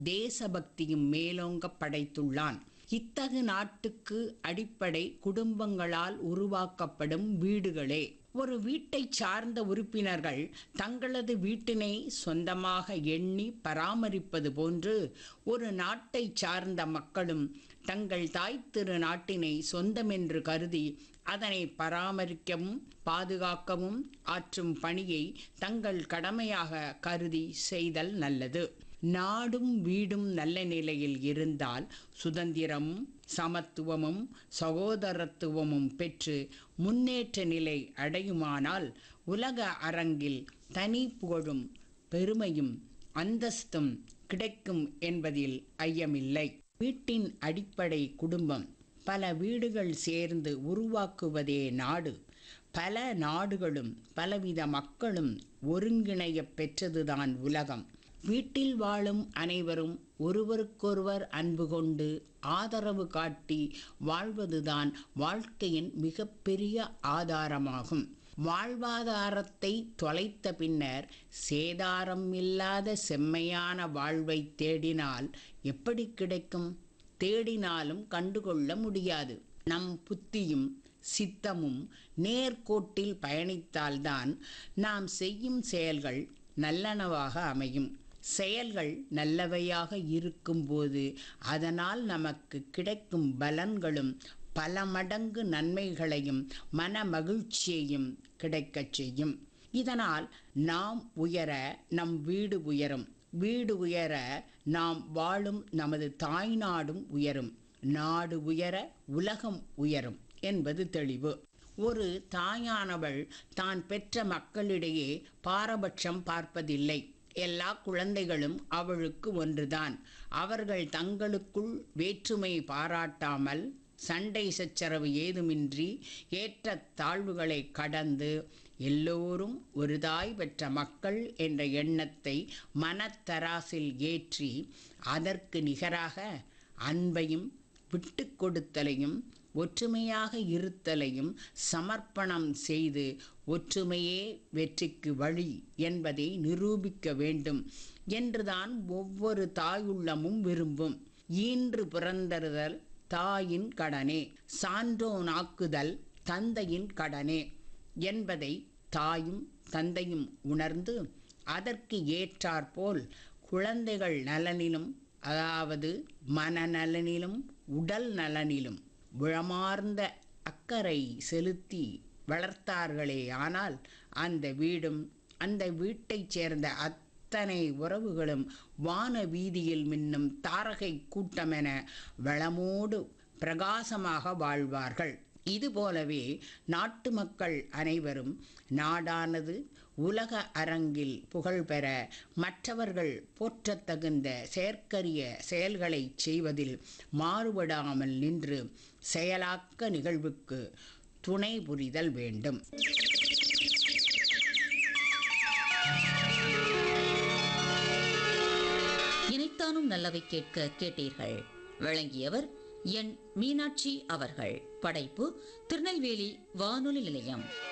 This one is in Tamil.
தேசபக்தியும் மேலோங்க படைத்துள்ளான் இத்தகு நாட்டுக்கு அடிப்படை குடும்பங்களால் உருவாக்கப்படும் வீடுகளே ஒரு வீட்டைச் சார்ந்த உறுப்பினர்கள் தங்களது வீட்டினை சொந்தமாக எண்ணி பராமரிப்பது போன்று ஒரு நாட்டைச் சார்ந்த மக்களும் தங்கள் தாய் திரு நாட்டினை சொந்தமென்று கருதி அதனை பராமரிக்கவும் பாதுகாக்கவும் ஆற்றும் பணியை தங்கள் கடமையாக கருதி செய்தல் நல்லது நாடும் வீடும் நல்ல நிலையில் இருந்தால் சுதந்திரமும் சமத்துவமும் சகோதரத்துவமும் பெற்று முன்னேற்ற நிலை அடையுமானால் உலக அரங்கில் தனி புகழும் பெருமையும் அந்தஸ்தும் கிடைக்கும் என்பதில் ஐயமில்லை வீட்டின் அடிப்படை குடும்பம் பல வீடுகள் சேர்ந்து உருவாக்குவதே நாடு பல நாடுகளும் பலவித மக்களும் ஒருங்கிணைய பெற்றதுதான் உலகம் வீட்டில் வாழும் அனைவரும் ஒருவருக்கொருவர் அன்பு கொண்டு ஆதரவு காட்டி வாழ்வதுதான் வாழ்க்கையின் மிகப்பெரிய ஆதாரமாகும் வாழ்வாதாரத்தை தொலைத்த பின்னர் சேதாரம் இல்லாத செம்மையான வாழ்வை தேடினால் எப்படி கிடைக்கும் தேடினாலும் கண்டுகொள்ள முடியாது நம் புத்தியும் சித்தமும் நேர்கோட்டில் பயணித்தால்தான் நாம் செய்யும் செயல்கள் நல்லனவாக அமையும் செயல்கள் நல்லவையாக இருக்கும்போது அதனால் நமக்கு கிடைக்கும் பலன்களும் பல மடங்கு நன்மைகளையும் மன மகிழ்ச்சியையும் கிடைக்கச் செய்யும் இதனால் நாம் உயர நம் வீடு உயரும் வீடு உயர நாம் வாழும் நமது தாய்நாடும் உயரும் நாடு உயர உலகம் உயரும் என்பது தெளிவு ஒரு தாயானவள் தான் பெற்ற மக்களிடையே பாரபட்சம் பார்ப்பதில்லை எல்லா குழந்தைகளும் அவளுக்கு ஒன்றுதான் அவர்கள் தங்களுக்குள் வேற்றுமை பாராட்டாமல் சண்டை சச்சரவு ஏதுமின்றி ஏற்ற தாழ்வுகளை கடந்து எல்லோரும் ஒரு தாய் பெற்ற மக்கள் என்ற எண்ணத்தை மனத்தராசில் ஏற்றி அதற்கு நிகராக அன்பையும் விட்டு கொடுத்தலையும் ஒற்றுமையாக இருத்தலையும் சமர்ப்பணம் செய்து ஒற்றுமையே வெற்றிக்கு வழி என்பதை நிரூபிக்க வேண்டும் என்றுதான் ஒவ்வொரு தாயுள்ளமும் விரும்பும் ஈன்று பிறந்தறுதல் தாயின் கடனே சான்றோனாக்குதல் தந்தையின் கடனே என்பதை தாயும் தந்தையும் உணர்ந்து அதற்கு ஏற்றாற்போல் குழந்தைகள் நலனிலும் அதாவது மனநலனிலும் உடல் நலனிலும் உளமார்ந்த அக்கறை செலுத்தி வளர்த்தார்களே ஆனால் அந்த வீடும் அந்த வீட்டைச் சேர்ந்த அத்தனை உறவுகளும் வான வீதியில் மின்னும் தாரகை கூட்டமென வளமோடு பிரகாசமாக வாழ்வார்கள் இதுபோலவே நாட்டு மக்கள் அனைவரும் நாடானது உலக அரங்கில் புகழ்பெற மற்றவர்கள் போற்றத்தகுந்த செயற்கரிய செயல்களை செய்வதில் மாறுபடாமல் நின்று செயலாக்க நிகழ்வுக்கு துணை புரிதல் வேண்டும் இணைத்தானும் நல்லவை கேட்க கேட்டீர்கள் வழங்கியவர் என் மீனாட்சி அவர்கள் படைப்பு திருநெல்வேலி வானொலி நிலையம்